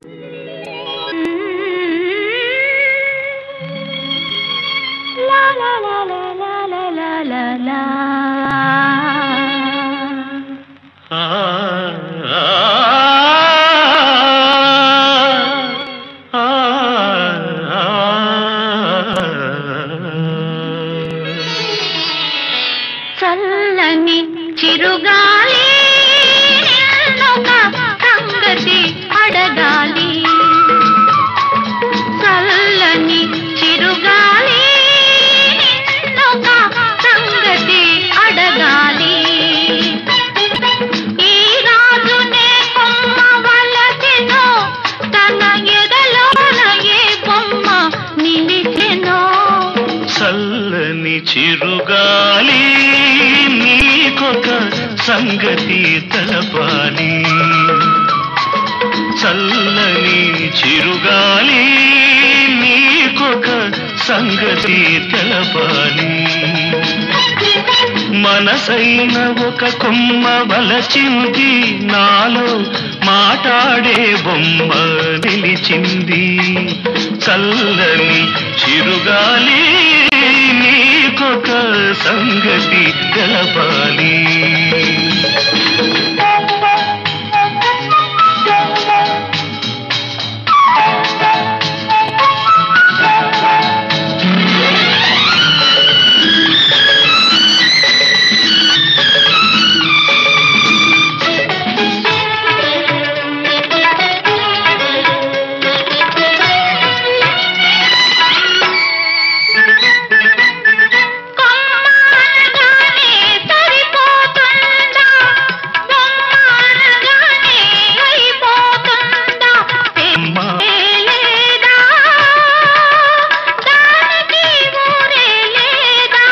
చల్లని చిరుగాలి నిన్నొక సంగతి అడగాలి చల్లని చిరుగాలి నిన్నొక సంగతి అడగాలి ఈ రాజునే కొమ్మ వలసెనో తన ఎదలోన ఏ బొమ్మ నిలిచెనో చల్లని చిరుగాలి నీకొక సంగతి తెలపాలి చల్లని చిరుగాలి నీకొక సంగతి తెలపాలి మనసైన ఒక కొమ్మ వలచింది నాలో మాట్లాడే బొమ్మ నిలిచింది చల్లని చిరుగాలి నీకొక సంగతి తెలపాలి కొమ్మానగానే సరిపోతుందా బొమ్మానగానే అయిపోతుందా అమ్మా. లేదా దానికి ఊరే లేదా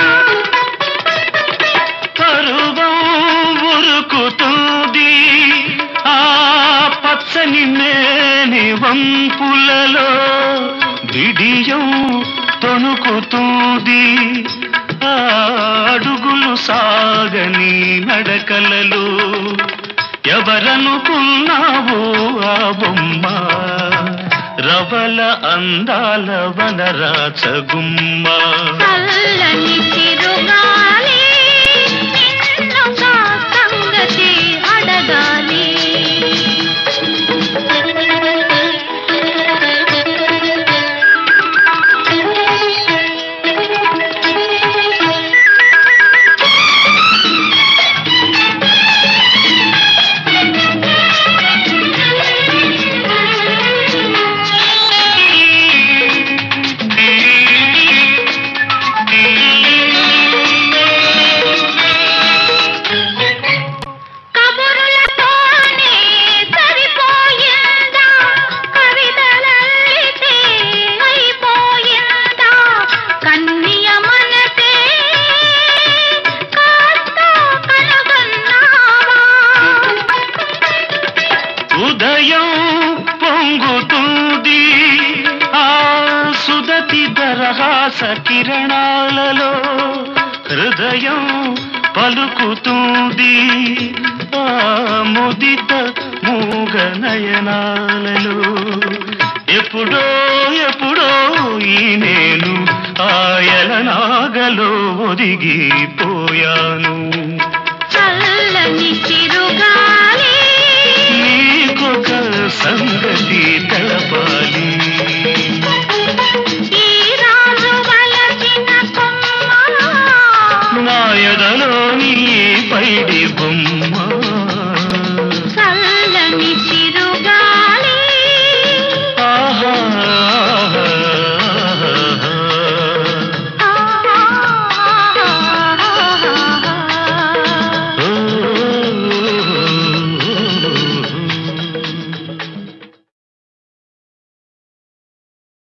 పరువం ఉరుకుతుంది ఆ పచ్చని మేని వంపులలో బిడియం తొణుకుతుంది ఆ అడుగులు సాగని నడకలలో ఎవరనుకున్నావు ఆ బొమ్మ రవల అందాల వనరాచగుమ్మ చల్లని చిరుగాలి నిన్నొక సంగతి అడగాలి కబురులతోనే సరిపోయిందా కవితలల్లితే అయిపోయిందా కన్య మనసే కాస్త కనుగొన్నావా ఉదయం పొంగుతుంది ఆ సుదతి దరహాస కిరణాలలో హృదయం పలుకుతుంది ఆ ముదిత మూగ నయనాలలో ఎప్పుడో ఎప్పుడో ఈ నేను ఆయల నాగలో ఒదిగిపోయాను చల్లని చిరుగాలి నీకొక సంగతి తెలపాలి ఈ రాజు వలసిన కొమ్మ నాయదలోని పైడి బొమ్మ